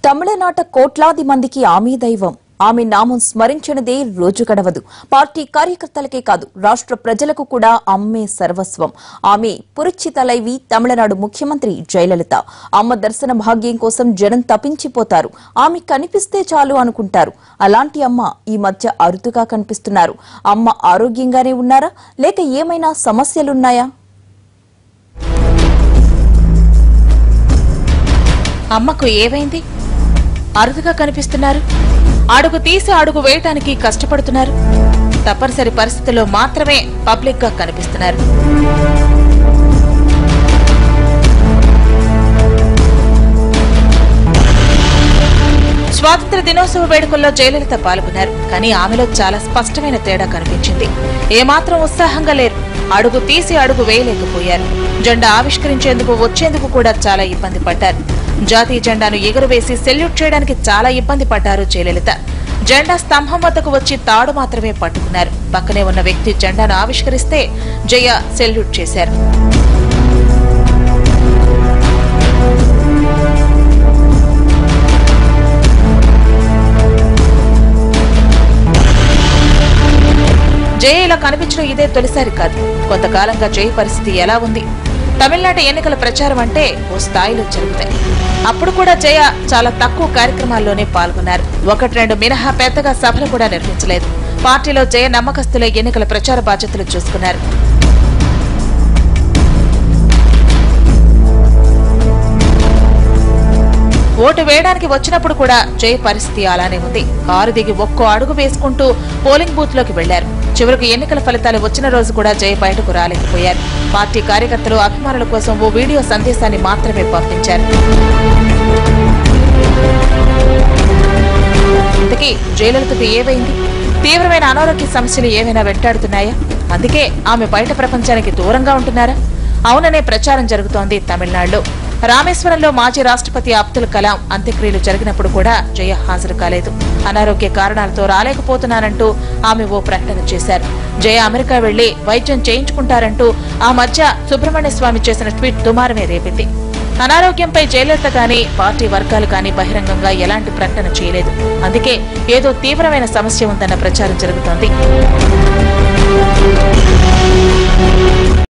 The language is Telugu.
తమిళనాట కోట్లాది మందికి ఆమె దైవం ఆమె నామం స్మరించనిదే రోజు గడవదు పార్టీ కార్యకర్తలకే కాదు రాష్ట్ర ప్రజలకు కూడా అమ్మే సర్వస్వం ఆమె పురుచి తలైవి తమిళనాడు ముఖ్యమంత్రి జయలలిత అమ్మ దర్శన భాగ్యం కోసం జనం తపించిపోతారు ఆమె కనిపిస్తే చాలు అనుకుంటారు అలాంటి అమ్మ ఈ మధ్య అరుదుగా కనిపిస్తున్నారు అమ్మ ఆరోగ్యంగానే ఉన్నారా లేక ఏమైనా సమస్యలున్నాయా అమ్మకు ఏవైంది అరుదుగా కనిపిస్తున్నారు అడుగు తీసి అడుగు వేయటానికి కష్టపడుతున్నారు తప్పనిసరి పరిస్థితుల్లో మాత్రమే పబ్లిక్ గా కనిపిస్తున్నారు స్వాతంత్ర దినోత్సవ వేడుకల్లో జయలలిత పాల్గొన్నారు కానీ ఆమెలో చాలా స్పష్టమైన తేడా కనిపించింది ఏమాత్రం ఉత్సాహంగా లేరు అడుగు తీసి అడుగు వేయలేకపోయారు జెండా ఆవిష్కరించేందుకు వచ్చేందుకు కూడా చాలా ఇబ్బంది పడ్డారు జాతీయ జెండాను ఎగురవేసి సెల్యూట్ చేయడానికి చాలా ఇబ్బంది పడ్డారు జయలలిత జెండా స్తంభం వద్దకు వచ్చి తాడు మాత్రమే పట్టుకున్నారు పక్కనే ఉన్న వ్యక్తి జెండాను ఆవిష్కరిస్తే జయ సెల్యూట్ చేశారు జయ ఇలా కనిపించడం ఇదే తొలిసారి కాదు కొంతకాలంగా జయ పరిస్థితి ఎలా ఉంది తమిళనాడు ఎన్నికల ప్రచారం అంటే ఓ స్థాయిలో జరుగుతాయి అప్పుడు కూడా జయ చాలా తక్కువ కార్యక్రమాల్లోనే పాల్గొన్నారు ఒకటి రెండు మినహా పెద్దగా సభలు కూడా నిర్వహించలేదు పార్టీలో జయ నమ్మకస్తులే ఎన్నికల ప్రచార బాధ్యతలు చూసుకున్నారు ఓటు వేయడానికి వచ్చినప్పుడు కూడా జై పరిస్థితి అలానే ఉంది కారు దిగి ఒక్కో అడుగు వేసుకుంటూ పోలింగ్ బూత్ లోకి వెళ్లారు చివరకు ఎన్నికల ఫలితాలు వచ్చిన రోజు కూడా జై బయటకు రాలేకపోయారు పార్టీ కార్యకర్తలు అభిమానుల కోసం ఓ వీడియో సందేశాన్ని మాత్రమే పంపించారు ఇంతకీ జయలలితకు ఏవైంది తీవ్రమైన అనారోగ్య సమస్యలు ఏమైనా వెంటాడుతున్నాయా అందుకే ఆమె బయట ప్రపంచానికి దూరంగా ఉంటున్నారా అవుననే ప్రచారం జరుగుతోంది తమిళనాడులో రామేశ్వరంలో మాజీ రాష్ట్రపతి అబ్దుల్ కలాం అంత్యక్రియలు జరిగినప్పుడు కూడా జయ హాజరు కాలేదు అనారోగ్య కారణాలతో రాలేకపోతున్నానంటూ ఆమె ఓ ప్రకటన చేశారు జయ అమెరికా వెళ్లి వైద్యం చేయించుకుంటారంటూ ఆ మధ్య సుబ్రహ్మణ్య స్వామి చేసిన ట్వీట్ దుమారమే రేపింది అనారోగ్యంపై జయలలిత గాని పార్టీ వర్గాలు గాని బహిరంగంగా ఎలాంటి ప్రకటన చేయలేదు అందుకే ఏదో తీవ్రమైన సమస్య ఉందన్న ప్రచారం జరుగుతోంది